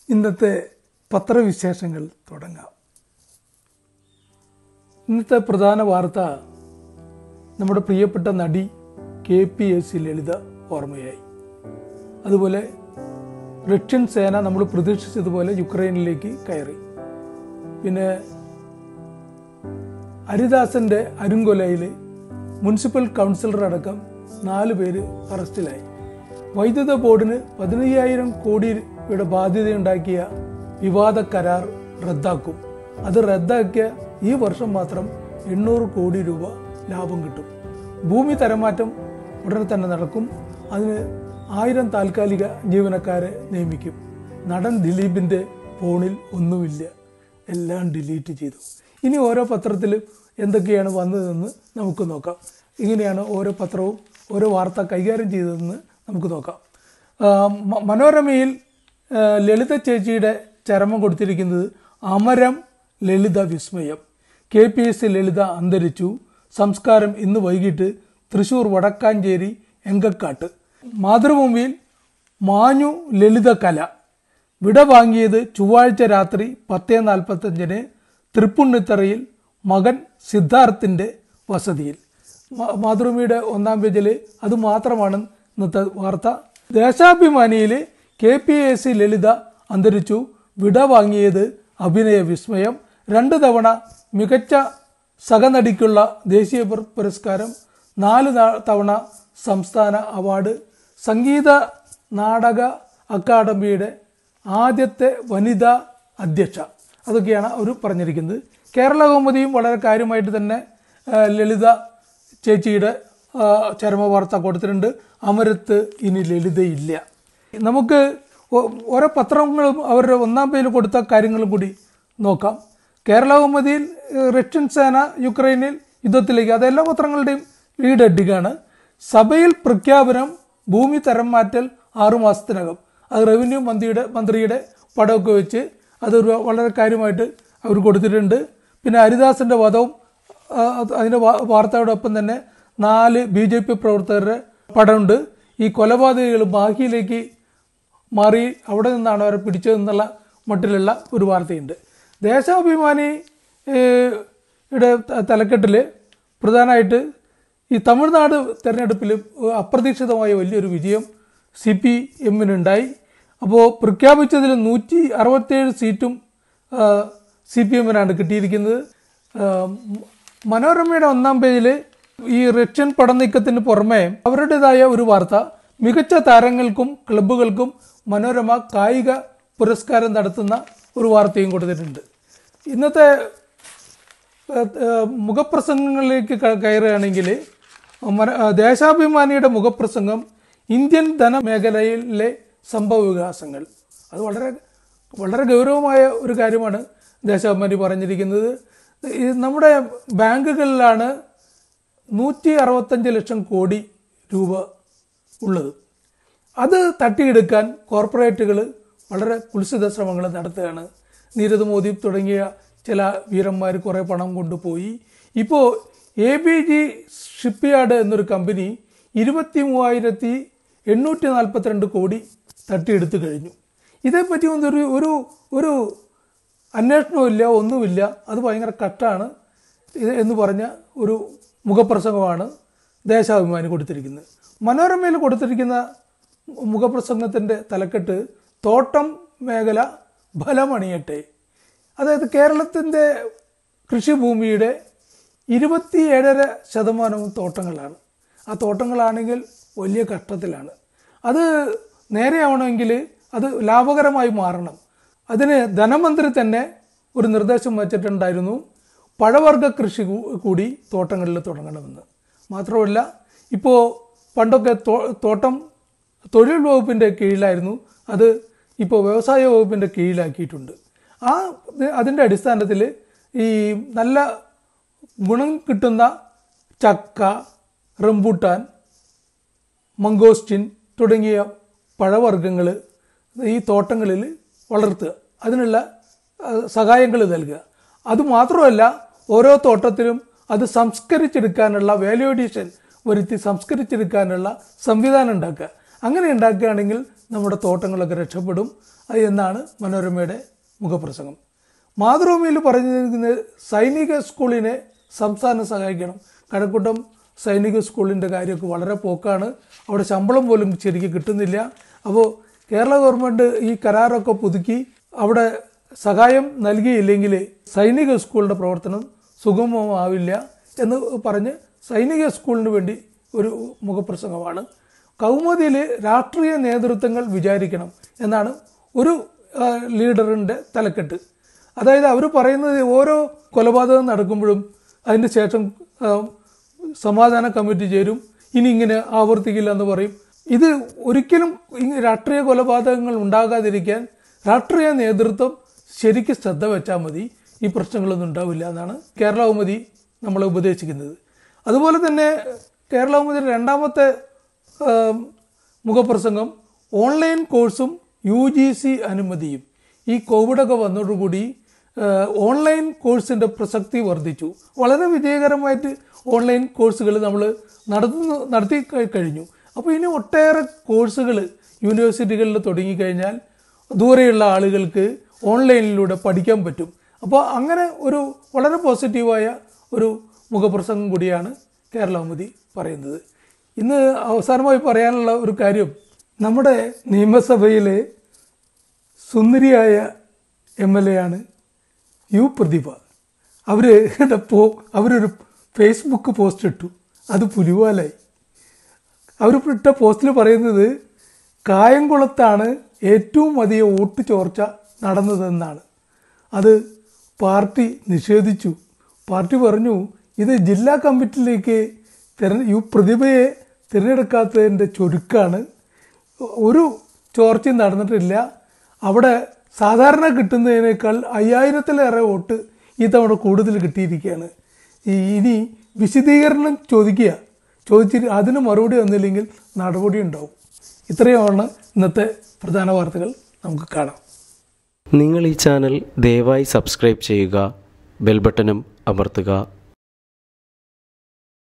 ഇന്നത്തെ പത്രവിശേഷങ്ങൾ തുടങ്ങാം ഇന്നത്തെ പ്രധാന വാർത്ത നമ്മുടെ പ്രിയപ്പെട്ട നടി K P S C Lalitha ഓർമ്മയായി അതുപോലെ റഷ്യൻ സേന നമ്മൾ പ്രതീക്ഷിച്ചതുപോലെ യുക്രൈനിലേക്ക് കയറി പിന്നെ ഹരിദാസന്റെ അരുങ്കൊലയിൽ മുനിസിപ്പൽ കൗൺസിലർ അടക്കം നാല് പേര് അറസ്റ്റിലായി വൈദ്യുത ബോർഡിന് പതിനയ്യായിരം കോടിയുടെ ബാധ്യതയുണ്ടാക്കിയ വിവാദ കരാർ റദ്ദാക്കും അത് റദ്ദാക്കിയ ഈ വർഷം മാത്രം എണ്ണൂറ് കോടി രൂപ ലാഭം കിട്ടും ഭൂമി തരമാറ്റം ഉടനെ തന്നെ നടക്കും അതിന് ആയിരം താൽക്കാലിക ജീവനക്കാരെ നിയമിക്കും നടൻ ദിലീപിന്റെ ഫോണിൽ ഒന്നുമില്ല എല്ലാം ഡിലീറ്റ് ചെയ്തു ഇനി ഓരോ പത്രത്തിലും എന്തൊക്കെയാണ് വന്നതെന്ന് നമുക്ക് നോക്കാം ഇങ്ങനെയാണ് ഓരോ പത്രവും ഓരോ വാർത്ത കൈകാര്യം ചെയ്തതെന്ന് നമുക്ക് നോക്കാം ആ, മ- മനോരമയിൽ ആ, ലളിത ചേച്ചിയുടെ ചരമം കൊടുത്തിരിക്കുന്നത് അമരം ലളിത വിസ്മയം K P S C Lalitha അന്തരിച്ചു സംസ്കാരം ഇന്ന് വൈകിട്ട് തൃശൂർ വടക്കാഞ്ചേരി എങ്കക്കാട്ട് മാതൃഭൂമിയിൽ മാഞ്ഞു ലളിത കല വിട വാങ്ങിയത് ചൊവ്വാഴ്ച രാത്രി പത്തേ നാൽപ്പത്തഞ്ചിന് തൃപ്പുണ്ണിത്തറയിൽ മകൻ സിദ്ധാർത്ഥിന്റെ വസതിയിൽ മാ- മാതൃഭൂമിയുടെ ഒന്നാം പേജിൽ അത് മാത്രമാണ് ഇന്നത്തെ വാർത്ത ദേശാഭിമാനിയിൽ K P S C Lalitha അന്തരിച്ചു വിട വാങ്ങിയത് അഭിനയ വിസ്മയം രണ്ട് തവണ മികച്ച സഹനടിക്കുള്ള ദേശീയ പുര- പുരസ്കാരം നാല് ന- തവണ സംസ്ഥാന അവാർഡ് സംഗീത നാടക അക്കാദമിയുടെ ആദ്യത്തെ വനിതാ അധ്യക്ഷ അതൊക്കെയാണ് അവർ പറഞ്ഞിരിക്കുന്നത് കേരള കൗമുദിയും വളരെ കാര്യമായിട്ട് തന്നെ ആ, ലളിത ചേച്ചിയുടെ ആ, ചരമവാർത്ത കൊടുത്തിട്ടുണ്ട് അമരത്ത് ഇനി ലളിതയില്ല നമുക്ക് ഓ- ഓരോ പത്രങ്ങളും അവരുടെ ഒന്നാം പേജിൽ കൊടുത്ത കാര്യങ്ങളും കൂടി നോക്കാം കേരള കൗമുദിയിൽ ഏഹ്, റഷ്യൻ സേന യുക്രൈനിൽ യുദ്ധത്തിലേക്ക് അത് എല്ലാ പത്രങ്ങളുടെയും ലീഡ് ഹെഡിങ്ങാണ് സഭയിൽ പ്രഖ്യാപനം ഭൂമി തരം മാറ്റൽ ആറുമാസത്തിനകം അത് റവന്യൂ മന്ത്രിയുടെ മന്ത്രിയുടെ പടമൊക്കെ വെച്ച് അതൊരു വളരെ കാര്യമായിട്ട് അവർ കൊടുത്തിട്ടുണ്ട് പിന്നെ ഹരിദാസിന്റെ വധവും ആ, അത് അതിന്റെ വാ- വാർത്തയോടൊപ്പം തന്നെ നാല് ബി ജെ പി പ്രവർത്തകരുടെ പടമുണ്ട് ഈ കൊലപാതകികൾ മാഹിയിലേക്ക് മാറി അവിടെ നിന്നാണ് അവരെ പിടിച്ചതെന്നുള്ള മട്ടിലുള്ള ഒരു വാർത്തയുണ്ട് ദേശാഭിമാനി ഏഹ്, യുടെ ത- തലക്കെട്ടില് പ്രധാനമായിട്ട് ഈ തമിഴ്നാട് തെരഞ്ഞെടുപ്പിൽ അപ്രതീക്ഷിതമായ വലിയൊരു വിജയം സി പി എമ്മിനുണ്ടായി അപ്പോൾ പ്രഖ്യാപിച്ചതിൽ നൂറ്റി അറുപത്തേഴ് സീറ്റും സി പി എമ്മിനാണ് കിട്ടിയിരിക്കുന്നത് ആ, മ- മനോരമയുടെ ഒന്നാം പേജിൽ ഈ റഷ്യൻ പടനീക്കത്തിന് പുറമെ അവരുടേതായ ഒരു വാർത്ത മികച്ച താരങ്ങൾക്കും ക്ലബ്ബുകൾക്കും മനോരമ കായിക പുരസ്കാരം നടത്തുന്ന ഒരു വാർത്തയും കൊടുത്തിട്ടുണ്ട് ഇന്നത്തെ ഏഹ്, ഏഹ്, മുഖപ്രസംഗങ്ങളിലേക്ക് ക- കയറുകയാണെങ്കിൽ മന- ഏഹ്, ദേശാഭിമാനിയുടെ മുഖപ്രസംഗം ഇന്ത്യൻ ധനമേഖലയിലെ സംഭവ വികാസങ്ങൾ അത് വളരെ വളരെ ഗൗരവമായ ഒരു കാര്യമാണ് ദേശാഭിമാനി പറഞ്ഞിരിക്കുന്നത് ഈ നമ്മുടെ ബാങ്കുകളിലാണ് നൂറ്റി അറുപത്തഞ്ച് ലക്ഷം കോടി രൂപ ഉള്ളത് അത് തട്ടിയെടുക്കാൻ കോർപ്പറേറ്റുകൾ വളരെ കുൽസിത ശ്രമങ്ങൾ നടത്തുകയാണ് നീരദ് മോദി തുടങ്ങിയ ചില വീരന്മാർ കുറേ പണം കൊണ്ടുപോയി ഇപ്പോൾ എ ബി ജി ഷിപ്പ്യാർഡ് എന്നൊരു കമ്പനി ഇരുപത്തി മൂവായിരത്തി എണ്ണൂറ്റി നാൽപ്പത്തിരണ്ട് കോടി തട്ടിയെടുത്തു കഴിഞ്ഞു ഇതേപ്പറ്റി ഒന്നും ഒരു ഒരു ഒരു അന്വേഷണമില്ല ഒന്നുമില്ല അത് ഭയങ്കര കട്ടാണ് ഇത് എന്ന് പറഞ്ഞ ഒരു മുഖപ്രസംഗമാണ് ദേശാഭിമാനി കൊടുത്തിരിക്കുന്നത് മനോരമയിൽ കൊടുത്തിരിക്കുന്ന മുഖപ്രസംഗത്തിൻ്റെ തലക്കെട്ട് തോട്ടം മേഖല ഫലമണിയട്ടെ അതായത് കേരളത്തിൻ്റെ കൃഷിഭൂമിയുടെ ഇരുപത്തി ഏഴര ശതമാനവും തോട്ടങ്ങളാണ് ആ തോട്ടങ്ങളാണെങ്കിൽ വലിയ കഷ്ടത്തിലാണ് അത് നേരെയാവണമെങ്കിൽ അത് ലാഭകരമായി മാറണം അതിന് ധനമന്ത്രി തന്നെ ഒരു നിർദ്ദേശം വച്ചിട്ടുണ്ടായിരുന്നു പഴവർഗ കൃഷി കൂ- കൂടി തോട്ടങ്ങളിൽ തുടങ്ങണമെന്ന് മാത്രമല്ല ഇപ്പോൾ പണ്ടൊക്കെ തോ- തോട്ടം തൊഴിൽ വകുപ്പിൻ്റെ കീഴിലായിരുന്നു അത് ഇപ്പോൾ വ്യവസായ വകുപ്പിൻ്റെ കീഴിലാക്കിയിട്ടുണ്ട് ആ അതിൻ്റെ അടിസ്ഥാനത്തിൽ ഈ നല്ല ഗുണം കിട്ടുന്ന ചക്ക റംബൂട്ടാൻ മംഗോസ്റ്റിൻ തുടങ്ങിയ പഴവർഗ്ഗങ്ങൾ ഈ തോട്ടങ്ങളിൽ വളർത്തുക അതിനുള്ള സഹായങ്ങൾ നൽകുക അതുമാത്രമല്ല ഓരോ തോട്ടത്തിലും അത് സംസ്കരിച്ചെടുക്കാനുള്ള വാല്യൂ അഡീഷൻ വരുത്തി സംസ്കരിച്ചെടുക്കാനുള്ള സംവിധാനം ഉണ്ടാക്കുക അങ്ങനെ ഉണ്ടാക്കുകയാണെങ്കിൽ നമ്മുടെ തോട്ടങ്ങളൊക്കെ രക്ഷപ്പെടും അത് എന്നാണ് മനോരമയുടെ മുഖപ്രസംഗം മാതൃഭൂമിയിൽ പറഞ്ഞിരിക്കുന്നത് സൈനിക സ്കൂളിനെ സംസ്ഥാനം സഹായിക്കണം കഴക്കൂട്ടം സൈനിക സ്കൂളിൻ്റെ കാര്യമൊക്കെ വളരെ പോക്കാണ് അവിടെ ശമ്പളം പോലും ശരിക്കും കിട്ടുന്നില്ല അപ്പോൾ കേരള ഗവൺമെൻറ് ഈ കരാറൊക്കെ പുതുക്കി അവിടെ സഹായം നൽകിയില്ലെങ്കിൽ സൈനിക സ്കൂളിൻ്റെ പ്രവർത്തനം സുഗമമാവില്ല എന്ന് പറഞ്ഞ് സൈനിക സ്കൂളിന് വേണ്ടി ഒരു മുഖപ്രസംഗമാണ് കൗമുദിയിൽ രാഷ്ട്രീയ നേതൃത്വങ്ങൾ വിചാരിക്കണം എന്നാണ് ഒരു ആ, ലീഡറിൻ്റെ തലക്കെട്ട് അതായത് അവർ പറയുന്നത് ഓരോ കൊലപാതകം നടക്കുമ്പോഴും അതിന് ശേഷം ആ, സമാധാന കമ്മിറ്റി ചേരും ഇനി ഇങ്ങനെ ആവർത്തിക്കില്ല എന്ന് പറയും ഇത് ഒരിക്കലും ഈ രാഷ്ട്രീയ കൊലപാതകങ്ങൾ ഉണ്ടാകാതിരിക്കാൻ രാഷ്ട്രീയ നേതൃത്വം ശരിക്കും ശ്രദ്ധ വെച്ചാൽ മതി ഈ പ്രശ്നങ്ങളൊന്നും ഉണ്ടാവില്ല എന്നാണ് കേരള കൗമുദി നമ്മളെ ഉപദേശിക്കുന്നത് അതുപോലെ തന്നെ കേരള കൗമുദി രണ്ടാമത്തെ ആ, മുഖപ്രസംഗം ഓൺലൈൻ കോഴ്സും യു ജി സി അനുമതിയും ഈ കോവിഡൊക്കെ വന്നതോടുകൂടി ആ, ഓൺലൈൻ കോഴ്സിൻ്റെ പ്രസക്തി വർദ്ധിച്ചു വളരെ വിജയകരമായിട്ട് ഓൺലൈൻ കോഴ്സുകൾ നമ്മൾ നടത്തുന്നു നടത്തി കഴി- കഴിഞ്ഞു അപ്പോൾ ഇനി ഒട്ടേറെ കോഴ്സുകൾ യൂണിവേഴ്സിറ്റികളിൽ തുടങ്ങിക്കഴിഞ്ഞാൽ ദൂരെയുള്ള ആളുകൾക്ക് ഓൺലൈനിലൂടെ പഠിക്കാൻ പറ്റും അപ്പോൾ അങ്ങനെ ഒരു വളരെ പോസിറ്റീവായ ഒരു മുഖപ്രസംഗം കൂടിയാണ് കേരളാമുതി പറയുന്നത് ഇന്ന് അവസാനമായി പറയാനുള്ള ഒരു കാര്യം നമ്മുടെ നിയമസഭയിലെ സുന്ദരിയായ എം എൽ എ ആണ് യു പ്രതിഭ അവർ പോ അവരൊരു ഫേസ്ബുക്ക് പോസ്റ്റ് ഇട്ടു അത് പുലിവാലായി അവർ ഇട്ട പോസ്റ്റിൽ പറയുന്നത് കായംകുളത്താണ് ഏറ്റവും അധികം വോട്ട് ചോർച്ച നടന്നതെന്നാണ് അത് പാർട്ടി നിഷേധിച്ചു പാർട്ടി പറഞ്ഞു ഇത് ജില്ലാ കമ്മിറ്റിയിലേക്ക് തിര യു പ്രതിഭയെ തിരഞ്ഞെടുക്കാത്തതിൻ്റെ ചുരുക്കാണ് ഒരു ചോർച്ചയും നടന്നിട്ടില്ല അവിടെ സാധാരണ കിട്ടുന്നതിനേക്കാൾ അയ്യായിരത്തിലേറെ വോട്ട് ഈ തവണ കൂടുതൽ കിട്ടിയിരിക്കുകയാണ് ഈ ഇനി വിശദീകരണം ചോദിക്കുക ചോദിച്ചിട്ട് അതിന് മറുപടി വന്നില്ലെങ്കിൽ നടപടി ഉണ്ടാവും ഇത്രയുമാണ് ഇന്നത്തെ പ്രധാന വാർത്തകൾ നമുക്ക് കാണാം നിങ്ങൾ ഈ ചാനൽ ദയവായി സബ്സ്ക്രൈബ് ചെയ്യുക ബെൽ ബട്ടണും അമർത്തുക